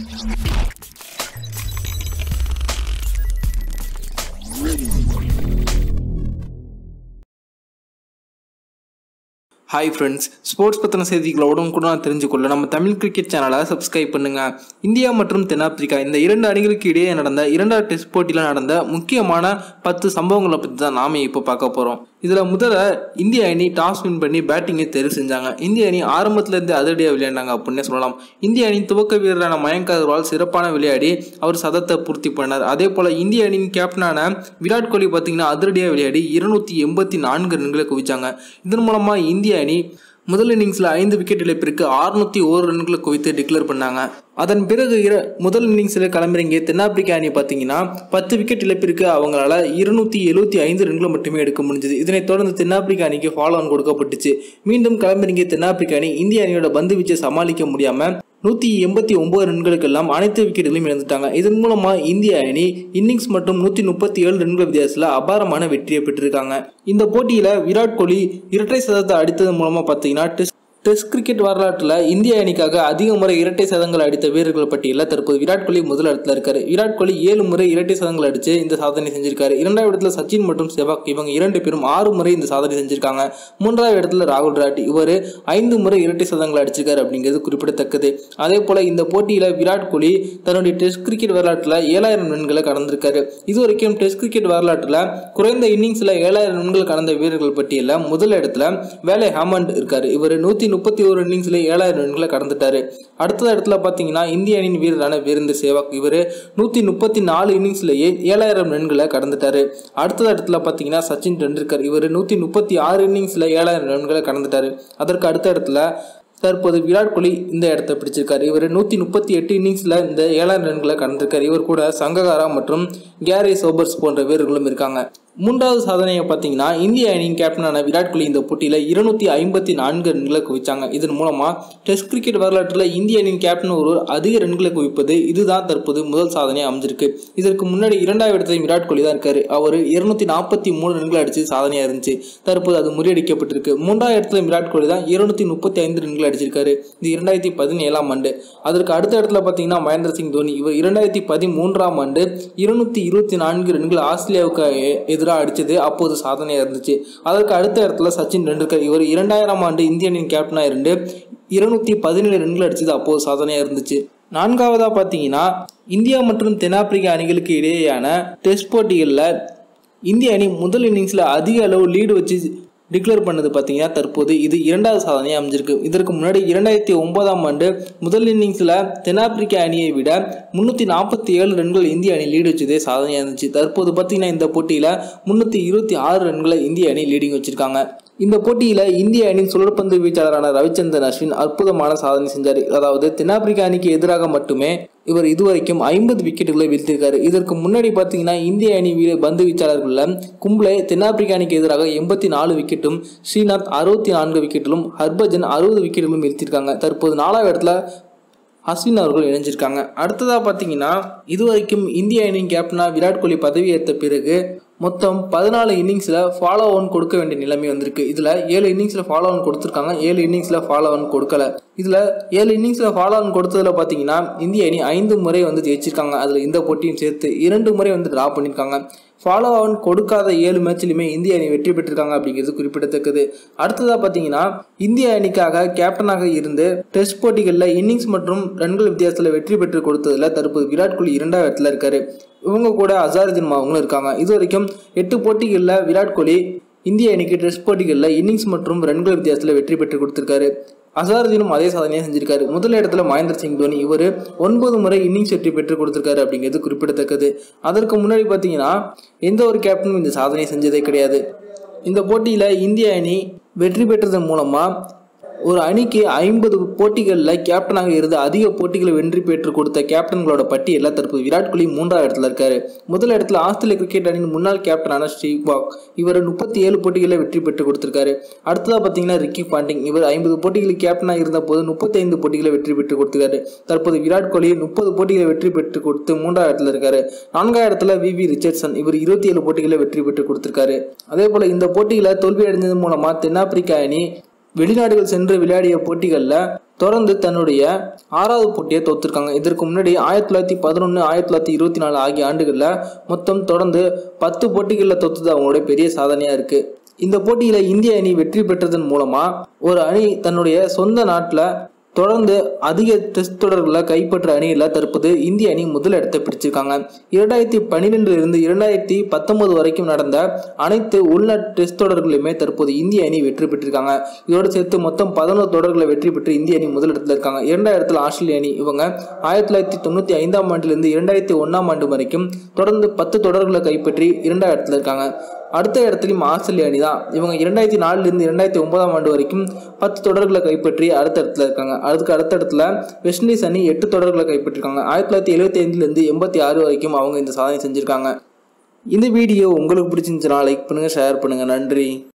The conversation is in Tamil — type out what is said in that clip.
ஹாய் ஃப்ரெண்ட்ஸ் ஸ்போர்ட்ஸ் பற்றின செய்திகளை உடனுக்குடன் தெரிஞ்சுக்கொள்ள நம்ம தமிழ் கிரிக்கெட் சேனலை சப்ஸ்கிரைப் பண்ணுங்க இந்தியா மற்றும் தென்னாப்பிரிக்கா இந்த இரண்டு அணிகளுக்கு இடையே நடந்த இரண்டாவது டெஸ்ட் போட்டியில் நடந்த முக்கியமான பத்து சம்பவங்களை பற்றி தான் நாம இப்போ பார்க்க போகிறோம் இதில் முதல்ல இந்திய அணி டாஸ் வின் பண்ணி பேட்டிங்கை தேர்வு செஞ்சாங்க இந்திய அணி ஆரம்பத்திலேருந்து அதிரடியாக விளையாண்டாங்க அப்படின்னே சொல்லலாம் இந்திய அணியின் துவக்க வீரரான மயங்க் அகர்வால் சிறப்பான விளையாடி அவர் சதத்தை பூர்த்தி பண்ணார் அதே போல் இந்திய அணியின் கேப்டனான விராட் கோலி பார்த்தீங்கன்னா அதிரடியாக விளையாடி இருநூத்தி எண்பத்தி நான்கு ரன்களை குவிச்சாங்க இதன் மூலமாக இந்திய அணி முதல் இன்னிங்ஸில் ஐந்து விக்கெட் இழப்பிற்கு அறுநூத்தி ஓரு ரன்களை குவித்து டிக்ளேர் பண்ணாங்க அதன் பிறகு இர முதல் இன்னிங்ஸில் கிளம்புறீங்க தென்னாப்பிரிக்கா அணி பார்த்தீங்கன்னா பத்து விக்கெட் இழப்பிற்கு அவங்களால இருநூத்தி எழுபத்தி ஐந்து ரன்களை மட்டுமே எடுக்க முடிஞ்சது இதனைத் தொடர்ந்து தென்னாப்பிரிக்கா அணிக்கு ஃபாலோ ஆன் கொடுக்கப்பட்டுச்சு மீண்டும் கிளம்புறீங்க தென்னாப்பிரிக்கா அணி இந்திய அணியோட பந்து வீச்சை சமாளிக்க முடியாம நூற்றி எண்பத்தி ஒன்பது ரன்களுக்கெல்லாம் அனைத்து விக்கெட்டுகளையும் இழந்துட்டாங்க இதன் மூலமாக இந்திய அணி இன்னிங்ஸ் மற்றும் நூற்றி முப்பத்தி ஏழு ரன்கள் வித்தியாசத்தில் அபாரமான வெற்றியை பெற்றிருக்காங்க இந்த போட்டியில் விராட் கோலி இரட்டை சதத்தை அடித்ததன் மூலமாக பார்த்தீங்கன்னா டெஸ்ட் டெஸ்ட் கிரிக்கெட் வரலாற்றில் இந்திய அணிக்காக அதிக முறை இரட்டை சதங்கள் அடித்த வீரர்கள் பட்டியலில் தற்போது விராட் கோலி முதல் இடத்துல இருக்காரு விராட் கோலி ஏழு முறை இரட்டை சதங்கள் அடித்து இந்த சாதனை செஞ்சிருக்காரு இரண்டாவது இடத்துல சச்சின் மற்றும் செவாக் இவங்க இரண்டு பேரும் ஆறு முறை இந்த சாதனை செஞ்சிருக்காங்க மூன்றாவது இடத்துல ராகுல் டிராட் இவர் ஐந்து முறை இரட்டை சதங்கள் அடிச்சிருக்காரு அப்படிங்கிறது குறிப்பிடத்தக்கது அதே போல இந்த போட்டியில் விராட் கோலி தன்னுடைய டெஸ்ட் கிரிக்கெட் வரலாற்றில் ஏழாயிரம் ரன்களை கடந்திருக்காரு இது வரைக்கும் டெஸ்ட் கிரிக்கெட் வரலாற்றில் குறைந்த இன்னிங்ஸில் ஏழாயிரம் ரன்கள் கடந்த வீரர்கள் பட்டியலில் முதல் இடத்துல வேலை ஹேமண்ட் இருக்காரு இவர் நூற்றி முப்பத்தி ஒரு இன்னிங்ஸ்ல ஏழாயிரம் ரன்களை கடந்துட்டாரு அடுத்த இடத்துல பார்த்தீங்கன்னா இந்திய அணியின் வீரரான வீரேந்தர் சேவாக் இவர் நூற்றி முப்பத்தி நாலு இன்னிங்ஸ்லேயே ஏழாயிரம் ரன்களை கடந்துட்டாரு அடுத்த இடத்துல பார்த்தீங்கன்னா சச்சின் டெண்டுல்கர் இவர் நூற்றி முப்பத்தி ஆறு இன்னிங்ஸில் ஏழாயிரம் ரன்களை கடந்துட்டாரு அதற்கு அடுத்த இடத்துல தற்போது விராட் கோலி இந்த இடத்த பிடிச்சிருக்காரு இவர் நூற்றி முப்பத்தி எட்டு இன்னிங்ஸில் இந்த ஏழாயிரம் ரன்களை கடந்திருக்காரு இவர் கூட சங்ககாரா மற்றும் கேரி சோபர்ஸ் போன்ற வீரர்களும் இருக்காங்க மூன்றாவது சாதனையை பார்த்தீங்கன்னா இந்திய அணியின் கேப்டனான விராட் கோலி இந்த போட்டியில் இருநூத்தி ஐம்பத்தி நான்கு ரன்களை குவிச்சாங்க இதன் மூலமாக டெஸ்ட் கிரிக்கெட் வரலாற்றில் இந்திய அணியின் கேப்டன் ஒருவர் அதிக ரன்களை குவிப்பது இதுதான் தற்போது முதல் சாதனையாக அமைஞ்சிருக்கு இதற்கு முன்னாடி இரண்டாவது இடத்துல விராட் கோலி தான் இருக்காரு அவர் இருநூத்தி நாற்பத்தி மூணு ரன்கள் அடிச்சு சாதனையாக இருந்துச்சு தற்போது அது முறியடிக்கப்பட்டிருக்கு மூன்றாவது இடத்துல விராட் கோலி தான் இருநூத்தி முப்பத்தி ஐந்து ரன்கள் அடிச்சிருக்காரு இது இரண்டாயிரத்தி பதினேழாம் ஆண்டு அதற்கு அடுத்த இடத்துல பார்த்தீங்கன்னா மகேந்திர சிங் தோனி இவர் இரண்டாயிரத்தி பதிமூன்றாம் ஆண்டு இருநூத்தி இருபத்தி நான்கு ரன்கள் ஆஸ்திரேலியாவுக்கு எதிராக அடித்தது அப்போது சாதனையாக இருந்துச்சு அதற்கு அடுத்த இடத்துல சச்சின் டெண்டுல்கர் இவர் இரண்டாயிரம் ஆண்டு இந்திய அணியின் கேப்டனாக இருந்து இருநூத்தி பதினேழு ரன்கள் அடித்தது அப்போது சாதனையாக இருந்துச்சு நான்காவதாக பார்த்தீங்கன்னா இந்தியா மற்றும் தென்னாப்பிரிக்கா அணிகளுக்கு இடையேயான டெஸ்ட் போட்டிகளில் இந்திய அணி முதல் இன்னிங்ஸில் அதிக அளவு லீடு வச்சு டிக்ளேர் பண்ணது பார்த்தீங்கன்னா தற்போது இது இரண்டாவது சாதனையாக அமைஞ்சிருக்கு இதற்கு முன்னாடி இரண்டாயிரத்தி ஒன்பதாம் ஆண்டு முதல் இன்னிங்ஸில் தென்னாப்பிரிக்கா அணியை விட முந்நூற்றி நாற்பத்தி ஏழு ரன்கள் இந்திய அணி லீடு வச்சதே சாதனையாக இருந்துச்சு தற்போது பார்த்தீங்கன்னா இந்த போட்டியில் முந்நூற்றி இருபத்தி ஆறு ரன்களை இந்திய அணி லீடிங் வச்சிருக்காங்க இந்த போட்டியில் இந்திய அணியின் சுழற்பந்து வீச்சாளரான ரவிச்சந்திரன் அஸ்வின் அற்புதமான சாதனை செஞ்சார் அதாவது தென்னாப்பிரிக்கா அணிக்கு எதிராக மட்டுமே இவர் இதுவரைக்கும் ஐம்பது விக்கெட்டுகளை வீழ்த்திருக்காரு இதற்கு முன்னாடி பார்த்தீங்கன்னா இந்திய அணி வீர பந்து வீச்சாளர்களில் கும்ப்ளே தென்னாப்பிரிக்கா அணிக்கு எதிராக எண்பத்தி நாலு விக்கெட்டும் ஸ்ரீநாத் அறுபத்தி நான்கு விக்கெட்டிலும் ஹர்பஜன் அறுபது விக்கெட்டுகளும் வீழ்த்திருக்காங்க தற்போது நாலாவது இடத்துல அஸ்வின் அவர்கள் இணைஞ்சிருக்காங்க அடுத்ததாக பார்த்தீங்கன்னா இதுவரைக்கும் இந்திய அணியின் கேப்டனாக விராட் கோலி பதவியேற்ற பிறகு மொத்தம் பதினாலு இன்னிங்ஸில் ஃபாலோ ஆன் கொடுக்க வேண்டிய நிலைமை வந்திருக்கு இதில் ஏழு இன்னிங்ஸில் ஃபாலோ ஆன் கொடுத்துருக்காங்க ஏழு இன்னிங்ஸில் ஃபாலோ ஆன் கொடுக்கல இதில் ஏழு இன்னிங்ஸில் ஃபாலோ ஆன் கொடுத்ததில் பார்த்தீங்கன்னா இந்திய அணி ஐந்து முறை வந்து ஜெயிச்சிருக்காங்க அதில் இந்த போட்டியும் சேர்த்து இரண்டு முறை வந்து ட்ரா பண்ணியிருக்காங்க ஃபாலோ ஆன் கொடுக்காத ஏழு மேட்ச்லையுமே இந்திய அணி வெற்றி பெற்றிருக்காங்க அப்படிங்கிறது குறிப்பிடத்தக்கது அடுத்ததாக பார்த்தீங்கன்னா இந்திய அணிக்காக கேப்டனாக இருந்து டெஸ்ட் போட்டிகளில் இன்னிங்ஸ் மற்றும் ரன்கள் வித்தியாசத்தில் வெற்றி பெற்று கொடுத்ததில் தற்போது விராட் கோலி இரண்டாவது இடத்துல இருக்காரு இவங்க கூட அசாருதீன் அவங்களும் இருக்காங்க இது வரைக்கும் எட்டு போட்டிகளில் விராட் கோலி இந்திய அணிக்கு டெஸ்ட் போட்டிகளில் இன்னிங்ஸ் மற்றும் ரன்கள் வித்தியாசத்தில் வெற்றி பெற்று கொடுத்துருக்காரு அசாருதீனும் அதே சாதனையை செஞ்சிருக்காரு முதல் இடத்துல மகேந்திர சிங் தோனி இவர் ஒன்பது முறை இன்னிங்ஸ் வெற்றி பெற்று கொடுத்துருக்காரு அப்படிங்கிறது குறிப்பிடத்தக்கது அதற்கு முன்னாடி பார்த்தீங்கன்னா எந்த ஒரு கேப்டனும் இந்த சாதனையை செஞ்சதே கிடையாது இந்த போட்டியில் இந்திய அணி வெற்றி பெற்றதன் மூலமாக ஒரு அணிக்கு ஐம்பது போட்டிகளில் கேப்டனாக இருந்து அதிக போட்டிகளை வெற்றி பெற்று கொடுத்த கேப்டன்களோட பட்டியலில் தற்போது விராட் கோலி மூன்றாவது இடத்துல இருக்காரு முதல் இடத்துல ஆஸ்திரேலிய கிரிக்கெட் அணியின் முன்னாள் கேப்டனான ஸ்ரீபாக் இவர் முப்பத்தி ஏழு போட்டிகளில் வெற்றி பெற்று கொடுத்திருக்காரு அடுத்ததாக பார்த்தீங்கன்னா ரிக்கி பாண்டிங் இவர் ஐம்பது போட்டிகளுக்கு கேப்டனாக இருந்த போது முப்பத்தி ஐந்து போட்டிகளை வெற்றி பெற்று கொடுத்திருக்காரு தற்போது விராட் கோலி முப்பது போட்டிகளை வெற்றி பெற்று கொடுத்து மூன்றாவது இடத்துல இருக்காரு நான்காவது இடத்துல வி வி ரிச்சர்ட்சன் இவர் இருபத்தி ஏழு போட்டிகளை வெற்றி பெற்று கொடுத்திருக்காரு அதே போல இந்த போட்டியில் தோல்வி அடைந்ததன் மூலமா தென்னாப்பிரிக்கா அணி வெளிநாடுகள் சென்று விளையாடிய போட்டிகளில் தொடர்ந்து தன்னுடைய ஆறாவது போட்டியை தோத்துருக்காங்க இதற்கு முன்னாடி ஆயிரத்தி தொள்ளாயிரத்தி பதினொன்று ஆயிரத்தி தொள்ளாயிரத்தி இருபத்தி நாலு ஆகிய ஆண்டுகளில் மொத்தம் தொடர்ந்து பத்து போட்டிகளில் தோத்தது அவங்களுடைய பெரிய சாதனையாக இருக்குது இந்த போட்டியில் இந்திய அணி வெற்றி பெற்றதன் மூலமாக ஒரு அணி தன்னுடைய சொந்த நாட்டில் தொடர்ந்து அதிக டெஸ்ட் தொடர்களை கைப்பற்ற அணியில் தற்போது இந்திய அணி முதல் இடத்தை பிடிச்சிருக்காங்க இரண்டாயிரத்தி பன்னிரெண்டுல இருந்து இரண்டாயிரத்தி பத்தொன்பது வரைக்கும் நடந்த அனைத்து உள்நாட்டு டெஸ்ட் தொடர்களையுமே தற்போது இந்திய அணி வெற்றி பெற்றிருக்காங்க இதோடு சேர்த்து மொத்தம் பதினோரு தொடர்களை வெற்றி பெற்று இந்திய அணி முதல் இடத்துல இருக்காங்க இரண்டாவது இடத்துல ஆஸ்திரேலிய அணி இவங்க ஆயிரத்தி தொள்ளாயிரத்தி தொண்ணூற்றி ஐந்தாம் ஆண்டிலிருந்து இரண்டாயிரத்தி ஒன்றாம் ஆண்டு வரைக்கும் தொடர்ந்து பத்து தொடர்களை கைப்பற்றி இரண்டாவது இடத்துல இருக்காங்க அடுத்த இடத்துலையும் ஆஸ்திரேலிய அணி தான் இவங்க இரண்டாயிரத்தி நாலுலேருந்து இரண்டாயிரத்தி ஒன்பதாம் ஆண்டு வரைக்கும் பத்து தொடர்களை கைப்பற்றி அடுத்த இடத்துல இருக்காங்க அதுக்கு அடுத்த இடத்துல வெஸ்ட் இண்டீஸ் அணி எட்டு தொடர்களை கைப்பற்றிருக்காங்க ஆயிரத்தி தொள்ளாயிரத்தி எழுபத்தி ஐந்துலேருந்து எண்பத்தி ஆறு வரைக்கும் அவங்க இந்த சாதனை செஞ்சுருக்காங்க இந்த வீடியோ உங்களுக்கு பிடிச்சிருந்துச்சுன்னா லைக் பண்ணுங்கள் ஷேர் பண்ணுங்கள் நன்றி